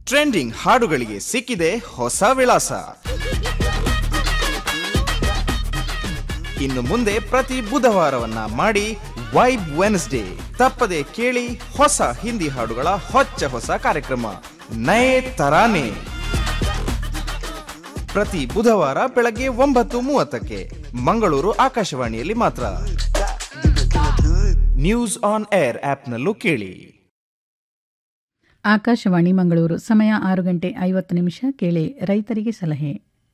trending ಹಾಡುಗಳಿಗೆ ಸಿಕ್ಕಿದೆ ಹೊಸ ವಿಳಾಸ ಇನ್ನು ಮುಂದೆ ಪ್ರತಿ ಬುಧವಾರವನ್ನ ಮಾಡಿ ವೈಬ್ ವೆನ್ಸ್ಡೇ ತಪ್ಪದೆ ಕೇಳಿ ಹೊಸ ಹಿಂದಿ ಹಾಡುಗಳ ಹೊಚ್ಚ ಹೊಸ ಕಾರ್ಯಕ್ರಮ ನಯೇ ತರಾನೆ ಪ್ರತಿ ಬುಧವಾರ ಬೆಳಗ್ಗೆ ಒಂಬತ್ತು ಮೂವತ್ತಕ್ಕೆ ಮಂಗಳೂರು ಆಕಾಶವಾಣಿಯಲ್ಲಿ ಮಾತ್ರ ನ್ಯೂಸ್ ಆನ್ ಏರ್ ಆಪ್ನಲ್ಲೂ ಕೇಳಿ ಆಕಾಶವಾಣಿ ಮಂಗಳೂರು ಸಮಯ ಆರು ಗಂಟೆ ಐವತ್ತು ನಿಮಿಷ ಕೇಳಿ ರೈತರಿಗೆ ಸಲಹೆ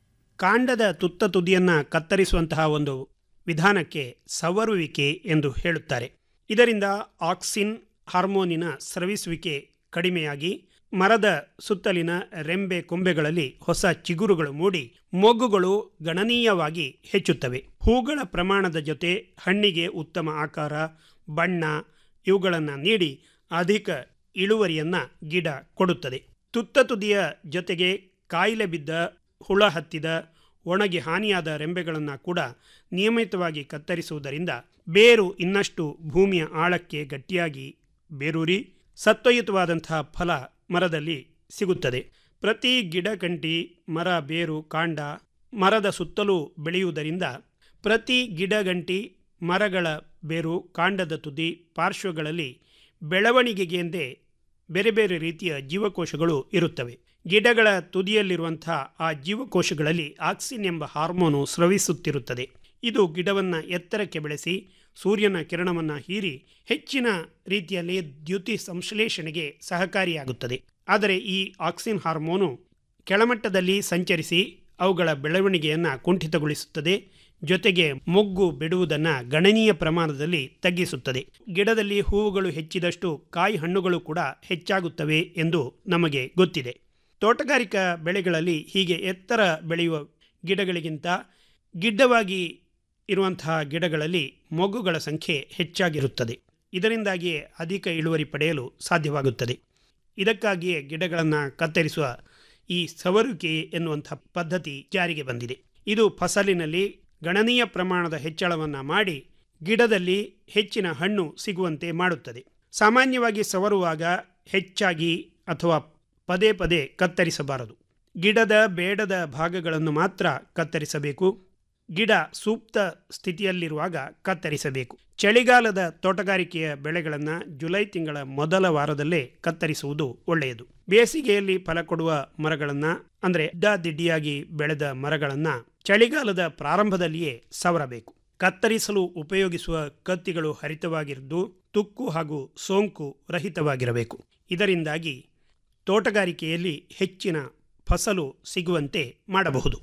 ಕಾಂಡದ ತುತ್ತ ತುದಿಯನ್ನು ಕತ್ತರಿಸುವಂತಹ ಒಂದು ವಿಧಾನಕ್ಕೆ ಸವರುವಿಕೆ ಎಂದು ಹೇಳುತ್ತಾರೆ ಇದರಿಂದ ಆಕ್ಸಿನ್ ಹಾರ್ಮೋನಿನ ಸ್ರವಿಸುವಿಕೆ ಕಡಿಮೆಯಾಗಿ ಮರದ ಸುತ್ತಲಿನ ರೆಂಬೆ ಕೊಂಬೆಗಳಲ್ಲಿ ಹೊಸ ಚಿಗುರುಗಳು ಮೂಡಿ ಮೊಗ್ಗುಗಳು ಗಣನೀಯವಾಗಿ ಹೆಚ್ಚುತ್ತವೆ ಹೂಗಳ ಪ್ರಮಾಣದ ಜೊತೆ ಹಣ್ಣಿಗೆ ಉತ್ತಮ ಆಕಾರ ಬಣ್ಣ ಇವುಗಳನ್ನು ನೀಡಿ ಅಧಿಕ ಇಳುವರಿಯನ್ನ ಗಿಡ ಕೊಡುತ್ತದೆ ತುತ್ತ ತುದಿಯ ಜೊತೆಗೆ ಕಾಯಿಲೆ ಬಿದ್ದ ಹುಳ ಹತ್ತಿದ ಒಣಗಿ ಹಾನಿಯಾದ ರೆಂಬೆಗಳನ್ನು ಕೂಡ ನಿಯಮಿತವಾಗಿ ಕತ್ತರಿಸುವುದರಿಂದ ಬೇರು ಇನ್ನಷ್ಟು ಭೂಮಿಯ ಆಳಕ್ಕೆ ಗಟ್ಟಿಯಾಗಿ ಬೇರೂರಿ ಸತ್ವಯುತವಾದಂತಹ ಫಲ ಮರದಲ್ಲಿ ಸಿಗುತ್ತದೆ ಪ್ರತಿ ಗಿಡ ಕಂಟಿ ಮರ ಬೇರು ಕಾಂಡ ಮರದ ಸುತ್ತಲೂ ಬೆಳೆಯುವುದರಿಂದ ಪ್ರತಿ ಗಿಡಗಂಟಿ ಮರಗಳ ಬೇರು ಕಾಂಡದ ತುದಿ ಪಾರ್ಶ್ವಗಳಲ್ಲಿ ಬೆಳವಣಿಗೆಗೆಂದೇ ಬೇರೆ ಬೇರೆ ರೀತಿಯ ಜೀವಕೋಶಗಳು ಇರುತ್ತವೆ ಗಿಡಗಳ ತುದಿಯಲ್ಲಿರುವಂಥ ಆ ಜೀವಕೋಶಗಳಲ್ಲಿ ಆಕ್ಸಿನ್ ಎಂಬ ಹಾರ್ಮೋನು ಸ್ರವಿಸುತ್ತಿರುತ್ತದೆ ಇದು ಗಿಡವನ್ನು ಎತ್ತರಕ್ಕೆ ಬೆಳೆಸಿ ಸೂರ್ಯನ ಕಿರಣವನ್ನು ಹೀರಿ ಹೆಚ್ಚಿನ ರೀತಿಯಲ್ಲಿ ದ್ಯುತಿ ಸಂಶ್ಲೇಷಣೆಗೆ ಸಹಕಾರಿಯಾಗುತ್ತದೆ ಆದರೆ ಈ ಆಕ್ಸಿನ್ ಹಾರ್ಮೋನು ಕೆಳಮಟ್ಟದಲ್ಲಿ ಸಂಚರಿಸಿ ಅವುಗಳ ಬೆಳವಣಿಗೆಯನ್ನು ಕುಂಠಿತಗೊಳಿಸುತ್ತದೆ ಜೊತೆಗೆ ಮೊಗ್ಗು ಬಿಡುವುದನ್ನು ಗಣನೀಯ ಪ್ರಮಾಣದಲ್ಲಿ ತಗ್ಗಿಸುತ್ತದೆ ಗಿಡದಲ್ಲಿ ಹೂವುಗಳು ಹೆಚ್ಚಿದಷ್ಟು ಕಾಯಿ ಹಣ್ಣುಗಳು ಕೂಡ ಹೆಚ್ಚಾಗುತ್ತವೆ ಎಂದು ನಮಗೆ ಗೊತ್ತಿದೆ ತೋಟಗಾರಿಕಾ ಬೆಳೆಗಳಲ್ಲಿ ಹೀಗೆ ಎತ್ತರ ಬೆಳೆಯುವ ಗಿಡಗಳಿಗಿಂತ ಗಿಡ್ಡವಾಗಿ ಇರುವಂತಹ ಗಿಡಗಳಲ್ಲಿ ಮೊಗ್ಗುಗಳ ಸಂಖ್ಯೆ ಹೆಚ್ಚಾಗಿರುತ್ತದೆ ಇದರಿಂದಾಗಿಯೇ ಅಧಿಕ ಇಳುವರಿ ಪಡೆಯಲು ಸಾಧ್ಯವಾಗುತ್ತದೆ ಇದಕ್ಕಾಗಿಯೇ ಗಿಡಗಳನ್ನು ಕತ್ತರಿಸುವ ಈ ಸವರುವಿಕೆ ಎನ್ನುವಂಥ ಪದ್ಧತಿ ಜಾರಿಗೆ ಬಂದಿದೆ ಇದು ಫಸಲಿನಲ್ಲಿ ಗಣನೀಯ ಪ್ರಮಾಣದ ಹೆಚ್ಚಳವನ್ನು ಮಾಡಿ ಗಿಡದಲ್ಲಿ ಹೆಚ್ಚಿನ ಹಣ್ಣು ಸಿಗುವಂತೆ ಮಾಡುತ್ತದೆ ಸಾಮಾನ್ಯವಾಗಿ ಸವರುವಾಗ ಹೆಚ್ಚಾಗಿ ಅಥವಾ ಪದೇ ಪದೇ ಕತ್ತರಿಸಬಾರದು ಗಿಡದ ಬೇಡದ ಭಾಗಗಳನ್ನು ಮಾತ್ರ ಕತ್ತರಿಸಬೇಕು ಗಿಡ ಸೂಕ್ತ ಸ್ಥಿತಿಯಲ್ಲಿರುವಾಗ ಕತ್ತರಿಸಬೇಕು ಚಳಿಗಾಲದ ತೋಟಗಾರಿಕೆಯ ಬೆಳೆಗಳನ್ನು ಜುಲೈ ತಿಂಗಳ ಮೊದಲ ವಾರದಲ್ಲೇ ಕತ್ತರಿಸುವುದು ಒಳ್ಳೆಯದು ಬೇಸಿಗೆಯಲ್ಲಿ ಫಲ ಕೊಡುವ ಮರಗಳನ್ನು ಅಂದರೆ ದಿಡ್ಡಿಯಾಗಿ ಬೆಳೆದ ಮರಗಳನ್ನು ಚಳಿಗಾಲದ ಪ್ರಾರಂಭದಲ್ಲಿಯೇ ಸವರಬೇಕು ಕತ್ತರಿಸಲು ಉಪಯೋಗಿಸುವ ಕತ್ತಿಗಳು ಹರಿತವಾಗಿದ್ದು ತುಕ್ಕು ಹಾಗೂ ಸೋಂಕು ರಹಿತವಾಗಿರಬೇಕು ಇದರಿಂದಾಗಿ ತೋಟಗಾರಿಕೆಯಲ್ಲಿ ಹೆಚ್ಚಿನ ಫಸಲು ಸಿಗುವಂತೆ ಮಾಡಬಹುದು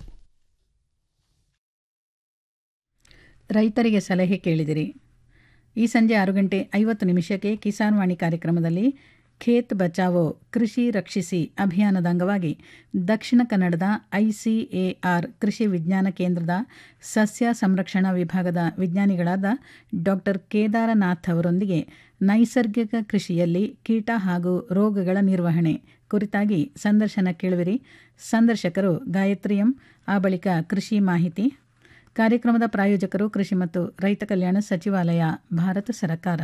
ರೈತರಿಗೆ ಸಲಹೆ ಕೇಳಿದಿರಿ ಈ ಸಂಜೆ ಆರು ಗಂಟೆ ಐವತ್ತು ನಿಮಿಷಕ್ಕೆ ಕಿಸಾನ್ ವಾಣಿ ಕಾರ್ಯಕ್ರಮದಲ್ಲಿ ಖೇತ್ ಬಚಾವೋ ಕೃಷಿ ರಕ್ಷಿಸಿ ಅಭಿಯಾನದ ಅಂಗವಾಗಿ ದಕ್ಷಿಣ ಕನ್ನಡದ ಐಸಿಎಆರ್ ಕೃಷಿ ವಿಜ್ಞಾನ ಕೇಂದ್ರದ ಸಸ್ಯ ಸಂರಕ್ಷಣಾ ವಿಭಾಗದ ವಿಜ್ಞಾನಿಗಳಾದ ಡಾಕ್ಟರ್ ಕೇದಾರನಾಥ್ ಅವರೊಂದಿಗೆ ನೈಸರ್ಗಿಕ ಕೃಷಿಯಲ್ಲಿ ಕೀಟ ಹಾಗೂ ರೋಗಗಳ ನಿರ್ವಹಣೆ ಕುರಿತಾಗಿ ಸಂದರ್ಶನ ಕೇಳುವಿರಿ ಸಂದರ್ಶಕರು ಗಾಯತ್ರಿ ಎಂ ಆ ಬಳಿಕ ಕೃಷಿ ಮಾಹಿತಿ ಕಾರ್ಯಕ್ರಮದ ಪ್ರಾಯೋಜಕರು ಕೃಷಿ ಮತ್ತು ರೈತ ಕಲ್ಯಾಣ ಸಚಿವಾಲಯ ಭಾರತ ಸರ್ಕಾರ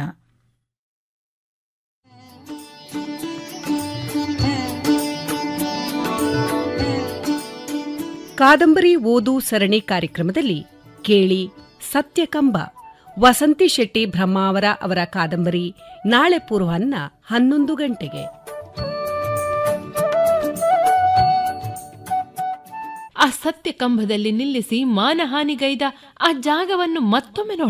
ಕಾದಂಬರಿ ಓದು ಸರಣಿ ಕಾರ್ಯಕ್ರಮದಲ್ಲಿ ಕೇಳಿ ಸತ್ಯಕಂಬ ವಸಂತಿ ಶೆಟ್ಟಿ ಬ್ರಹ್ಮಾವರ ಅವರ ಕಾದಂಬರಿ ನಾಳೆ ಪೂರ್ವಾಹ್ನ ಹನ್ನೊಂದು ಗಂಟೆಗೆ ಆ ಸತ್ಯ ಕಂಬದಲ್ಲಿ ನಿಲ್ಲಿಸಿ ಮಾನಹಾನಿಗೈದ ಆ ಜಾಗವನ್ನು ಮತ್ತೊಮ್ಮೆ ನೋಡಿ